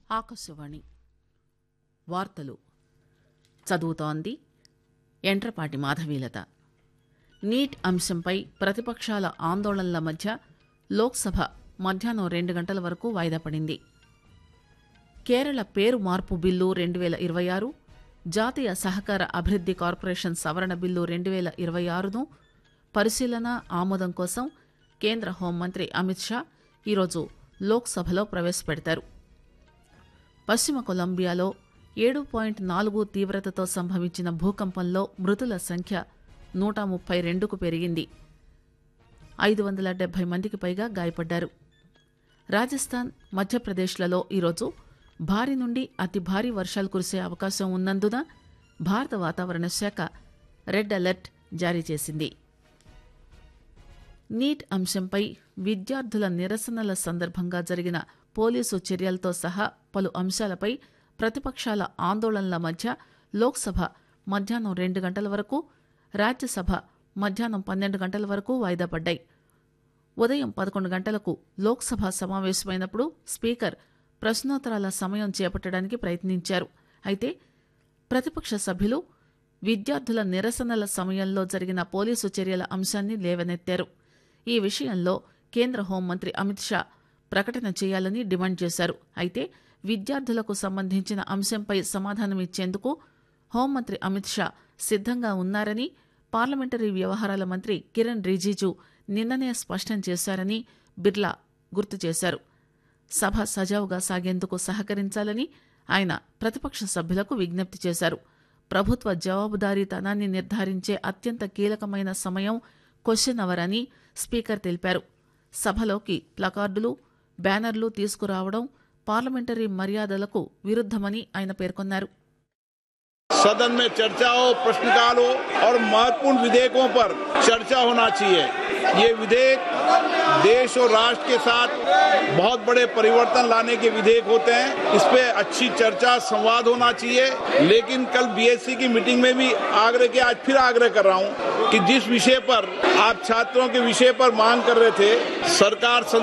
ఆకాశవాణి వార్తలు చదువుతోంది ఎంట్రపాటి మాధవీలత నీట్ అంశంపై ప్రతిపక్షాల ఆందోళనల మధ్య లోక్సభ మధ్యాహ్నం రెండు గంటల వరకు వాయిదా పడింది కేరళ పేరు మార్పు బిల్లు రెండు వేల ఇరవై ఆరు జాతీయ సహకార అభివృద్ది కార్పొరేషన్ సవరణ బిల్లు రెండు వేల ఇరవై ఆరును పరిశీలన ఆమోదం కోసం కేంద్ర హోంమంత్రి అమిత్ షా ఈరోజు లోక్సభలో ప్రవేశపెడతారు పశ్చిమ కొలంబియాలో ఏడు పాయింట్ నాలుగు తీవ్రతతో సంభవించిన భూకంపంలో మృతుల సంఖ్య నూట ముప్పై రెండుకు పెరిగింది ఐదు వందల డెబ్బై మందికి పైగా గాయపడ్డారు రాజస్థాన్ మధ్యప్రదేశ్లలో ఈరోజు భారీ నుండి అతి భారీ వర్షాలు కురిసే అవకాశం ఉన్నందున భారత వాతావరణ శాఖ రెడ్ అలర్ట్ జారీ చేసింది నీట్ అంశంపై విద్యార్థుల నిరసనల సందర్భంగా జరిగిన పోలీసు చర్యలతో సహా పలు అంశాలపై ప్రతిపక్షాల ఆందోళనల మధ్య లోక్సభ మధ్యాహ్నం రెండు గంటల వరకు రాజ్యసభ మధ్యాహ్నం పన్నెండు గంటల వరకు వాయిదా పడ్డాయి ఉదయం పదకొండు గంటలకు లోక్సభ సమావేశమైనప్పుడు స్పీకర్ ప్రశ్నోత్తరాల సమయం చేపట్టడానికి ప్రయత్నించారు అయితే ప్రతిపక్ష సభ్యులు విద్యార్థుల నిరసనల సమయంలో జరిగిన పోలీసు చర్యల అంశాన్ని లేవనెత్తారు ఈ విషయంలో కేంద్ర హోంమంత్రి అమిత్ షా ప్రకటన చేయాలని డిమాండ్ చేశారు అయితే విద్యార్థులకు సంబంధించిన అంశంపై సమాధానమిచ్చేందుకు హోంమంత్రి అమిత్ షా సిద్ధంగా ఉన్నారని పార్లమెంటరీ వ్యవహారాల మంత్రి కిరణ్ రిజిజు నిన్ననే స్పష్టం చేశారని బిర్లా గుర్తు చేశారు సభ సజావుగా సాగేందుకు సహకరించాలని ఆయన ప్రతిపక్ష సభ్యులకు విజ్ఞప్తి చేశారు ప్రభుత్వ జవాబుదారీతనాన్ని నిర్ధారించే అత్యంత కీలకమైన సమయం క్వశ్చన్ అవర్ అని స్పీకర్ తెలిపారు సభలోకి ప్లకార్డులు బ్యానర్లు తీసుకురావడం పార్లమెంటరీ మర్యాదలకు విరుద్దమని ఆయన పేర్కొన్నారు सदन में चर्चा हो प्रश्नकाल हो और महत्वपूर्ण विधेयकों पर चर्चा होना चाहिए ये विधेयक देश और राष्ट्र के साथ बहुत बड़े परिवर्तन लाने के विधेयक होते हैं इस पे अच्छी चर्चा संवाद होना चाहिए लेकिन कल बीएससी की मीटिंग में भी आग्रह किया आज फिर आग्रह कर रहा हूं कि जिस विषय पर आप छात्रों के विषय पर मांग कर रहे थे सरकार